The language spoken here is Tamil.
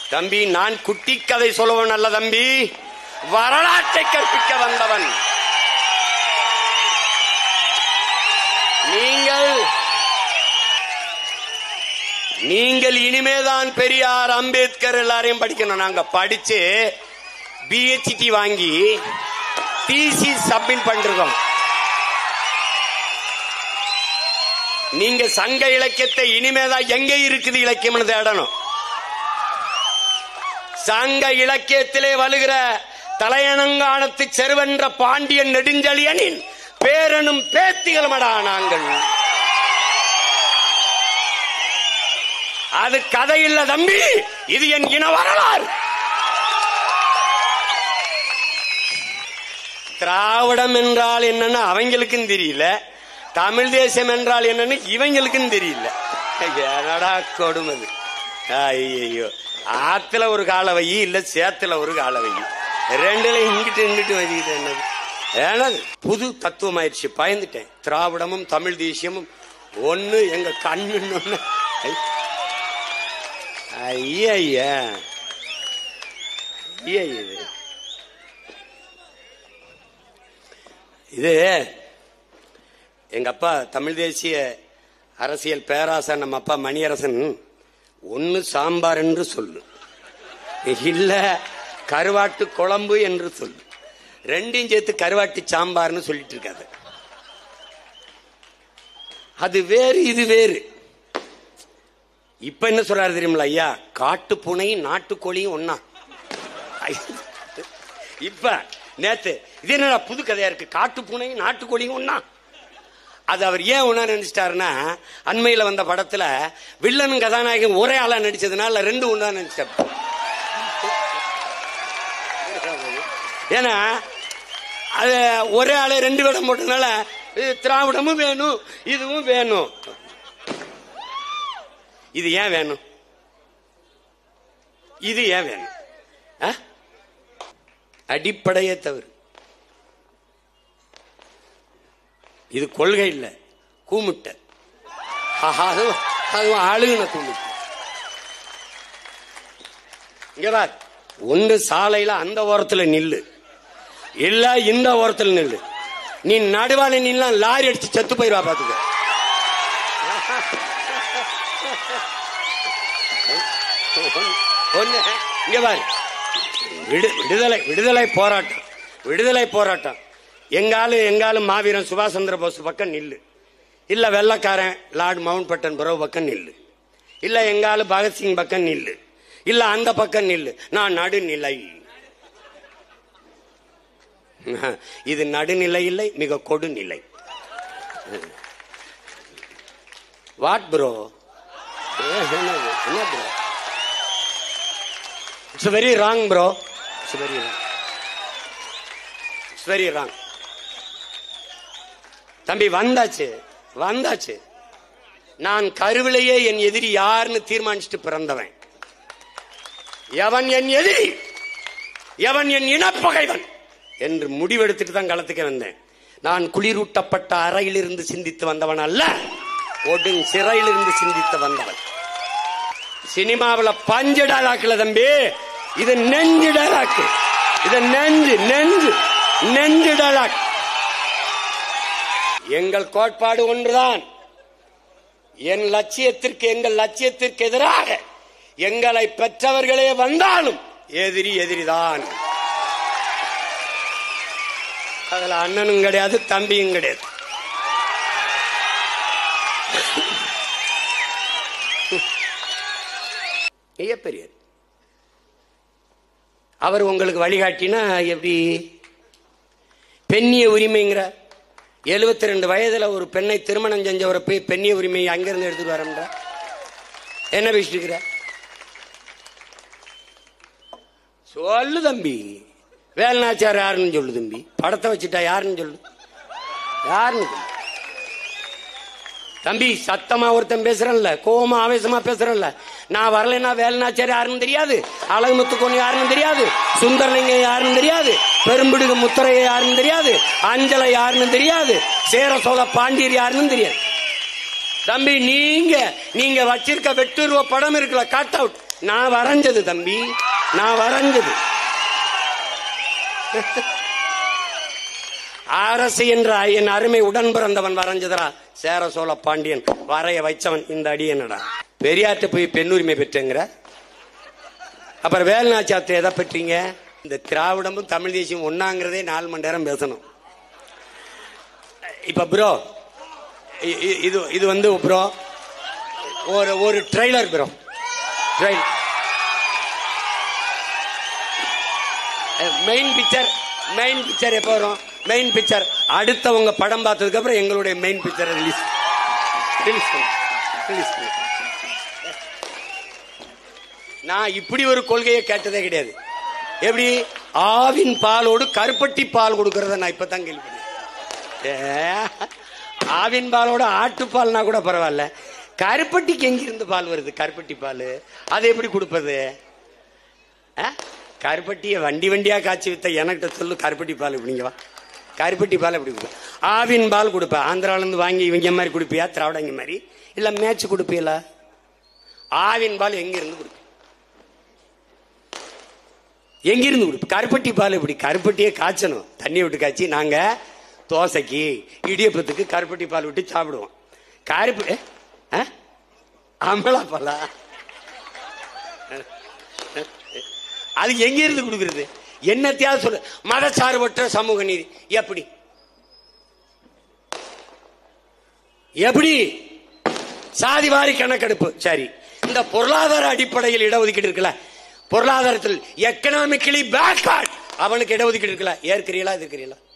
தம்பி நான் குட்டி கதை சொல்லுவன் அல்ல தம்பி வரலாற்றை கற்பிக்க வந்தவன் நீங்கள் நீங்கள் இனிமேதான் பெரியார் அம்பேத்கர் எல்லாரையும் படிக்கணும் நாங்க படிச்சு பிஹெச்டி வாங்கி டிசி சப்மிட் பண்ணிருக்கோம் நீங்க சங்க இலக்கியத்தை இனிமேதான் எங்க இருக்குது இலக்கியம்னு தேடணும் சங்க இலக்கியத்திலே வலுகிற தலையணங்கானத்து செருவென்ற பாண்டியன் நெடுஞ்செழியனின் பேரனும் பேத்திகளுமடா நாங்கள் அது கதை இல்ல தம்பி இது என் இன வரலாறு திராவிடம் என்றால் என்னன்னு அவங்களுக்கும் தெரியல தமிழ் தேசம் என்றால் என்னன்னு இவங்களுக்கும் தெரியல என்னடா கொடுமது ஐயோ ஆத்துல ஒரு கால வை இல்ல சேத்துல ஒரு கால வை ரெண்டுல இங்கிட்டு இங்கிட்டு வச்சுக்கிட்டு என்னது ஏனது புது தத்துவம் ஆயிடுச்சு பயந்துட்டேன் திராவிடமும் தமிழ் தேசியமும் ஒண்ணு எங்க கண்ணுன்னு ஒண்ணு. ஐ. ஐயா ஐயா ஐயா இது இது எங்க அப்பா தமிழ் தேசிய அரசியல் பேராசன் நம்ம அப்பா மணியரசன் ஒன்னு சாம்பார் என்று சொல்லு இல்ல கருவாட்டு குழம்பு என்று சொல்லு ரெண்டையும் சேர்த்து கருவாட்டு சாம்பார்னு சொல்லிட்டு இருக்காது அது வேறு இது வேறு இப்ப என்ன சொல்றாரு தெரியுமில ஐயா காட்டு பூனையும் நாட்டுக்கோழியும் ஒன்னா இப்ப நேத்து இது என்னடா புது கதையா இருக்கு காட்டு பூனையும் நாட்டுக்கோழியும் ஒன்னா அது அவர் ஏன் ஒன்னா நினைச்சிட்டாருன்னா அண்மையில வந்த படத்துல வில்லனும் கதாநாயகன் ஒரே ஆளா நடிச்சதுனால ரெண்டு ஒன்னா நினைச்சிட்டாரு ஏன்னா அது ஒரே ஆளே ரெண்டு வேடம் போட்டதுனால இது திராவிடமும் வேணும் இதுவும் வேணும் இது ஏன் வேணும் இது ஏன் வேணும் ஆ? அடிப்படையே தவறு இது கொள்கை இல்ல கூமுட்டை ஆஹா, அதுவும் அதுவும் அழுகுன கூமுட்டை இங்க பார் ஒன்று சாலையில அந்த ஓரத்துல நில்லு இல்ல இந்த ஓரத்துல நில்லு நீ நடுவால நின்னா லாரி அடிச்சு செத்து போயிருவா பாத்துக்க ஒண்ணு இங்க பாரு விடு- விடுதலை விடுதலை போராட்டம் விடுதலை போராட்டம் எங்காலும் எங்காலும் மாவீரன் சுபாஷ் சந்திர போஸ் பக்கம் நில்லு இல்ல வெள்ளக்காரன் லார்ட் மவுண்ட் பட்டன் பிரபு பக்கம் நில்லு இல்ல எங்காலும் பகத்சிங் பக்கம் நில்லு இல்ல அந்த பக்கம் நில்லு நான் நடுநிலை இது நடுநிலை இல்லை மிக கொடுநிலை வாட் ப்ரோ என்ன bro it's very wrong bro it's very wrong it's very wrong தம்பி வந்தாச்சு வந்தாச்சு நான் கருவிலேயே என் எதிரி யாருன்னு தீர்மானிச்சுட்டு பிறந்தவன் எவன் என் எதிரி எவன் என் இனப்பகைவன் என்று முடிவெடுத்துட்டு தான் களத்துக்கு வந்தேன் நான் குளிரூட்டப்பட்ட அறையிலிருந்து சிந்தித்து வந்தவன் அல்ல ஒடுங் சிறையிலிருந்து சிந்தித்து வந்தவன் சினிமாவில் பஞ்சு டயலாக்ல தம்பி இது நெஞ்சு டயலாக் இது நெஞ்சு நெஞ்சு நெஞ்சு டயலாக் எங்கள் கோட்பாடு ஒன்றுதான் என் லட்சியத்திற்கு எங்கள் லட்சியத்திற்கு எதிராக எங்களை பெற்றவர்களே வந்தாலும் எதிரி எதிரிதான் அதுல அண்ணனும் கிடையாது தம்பியும் கிடையாது மிகப்பெரியது அவர் உங்களுக்கு வழிகாட்டினா எப்படி பெண்ணிய உரிமைங்கிற எழுபத்தி ரெண்டு வயதுல ஒரு பெண்ணை திருமணம் செஞ்சவரை போய் பெண்ணிய உரிமையை அங்கிருந்து எடுத்துட்டு வரன்ற என்ன பேசிட்டு இருக்கிற சொல்லு தம்பி வேல்நாச்சார் யாருன்னு சொல்லு தம்பி படத்தை வச்சுட்டா யாருன்னு சொல்லு யாருன்னு சொல்லு தம்பி சத்தமா ஒருத்தன் பேசுறேன்ல கோவமா ஆவேசமா பேசுறேன்ல நான் வரலைன்னா வேலுநாச்சார் யாருன்னு தெரியாது அழகுமுத்து கொண்டு யாருன்னு தெரியாது சுந்தரலிங்கம் யாருன்னு தெரியாது பெரும்பிடுகு முத்தரைய யாருன்னு தெரியாது அஞ்சலை யாருன்னு தெரியாது சேர சோழ பாண்டியர் யாருன்னு தெரியாது தம்பி நீங்க நீங்க வச்சிருக்க வெட்டுருவ படம் இருக்குல்ல கட் அவுட் நான் வரைஞ்சது தம்பி நான் வரைஞ்சது அரசு என்ற என் அருமை உடன் பிறந்தவன் வரைஞ்சதரா சேர சோழ பாண்டியன் வரைய வைச்சவன் இந்த அடி என்னடா பெரியார்ட்ட போய் பெண்ணுரிமை பெற்றேங்கிற அப்புறம் வேலுநாச்சியாத்தை எதை பெற்றீங்க இந்த திராவிடமும் தமிழ் தேசியம் ஒன்னாங்கிறதே நாலு மணி நேரம் பேசணும் இப்ப ப்ரோ இது இது வந்து ப்ரோ ஒரு ஒரு trailer bro trail main picture main picture எப்போ வரும் மெயின் பிக்சர் அடுத்தவங்க படம் பார்த்ததுக்கு அப்புறம் எங்களுடைய மெயின் பிக்சரை ரிலீஸ் ரிலீஸ் ரிலீஸ் நான் இப்படி ஒரு கொள்கையை கேட்டதே கிடையாது எப்படி ஆவின் பாலோடு கருப்பட்டி பால் கொடுக்கறத நான் இப்பதான் கேள்விப்பட்டேன் ஏ, ஆவின் பாலோட ஆட்டுப்பால்னா கூட பரவாயில்ல கருப்பட்டிக்கு எங்கிருந்து பால் வருது கருப்பட்டி பால் அதை எப்படி கொடுப்பது ஆ? கருப்பட்டியை வண்டி வண்டியா காய்ச்சி வித்த எனக்கிட்ட சொல்லு கருப்பட்டி பால் இப்படிங்க வா கருப்பட்டி பால் எப்படி கொடுப்பேன் ஆவின் பால் கொடுப்பேன் ஆந்திரால இருந்து வாங்கி இவங்க மாதிரி கொடுப்பியா திராவிடங்க மாதிரி இல்ல மேட்ச் கொடுப்பீங்களா ஆவின் பால் எங்க இருந்து கொடுப்பேன் எங்கிருந்து கொடுப்ப கருப்பட்டி பால் இப்படி கருப்பட்டியே காய்ச்சணும் தண்ணி விட்டு காய்ச்சி நாங்க தோசைக்கு இடியப்பத்துக்கு கருப்பட்டி பால் விட்டு சாப்பிடுவோம் கருப்பு ஆ? அமலா பாலா அது எங்க இருந்து கொடுக்கிறது என்னத்தையாவது சொல்லு மதசார்பற்ற சமூக நீதி எப்படி எப்படி சாதிவாரி கணக்கெடுப்பு சரி இந்த பொருளாதார அடிப்படையில் இடஒதுக்கீடு இருக்குல்ல பொருளாதாரத்தில் எக்கனாமிக்கலி பேக்வர்ட் அவனுக்கு இடஒதுக்கீடு இருக்குல்ல ஏற்கிறீங்களா எதிர்க்கிறீங்களா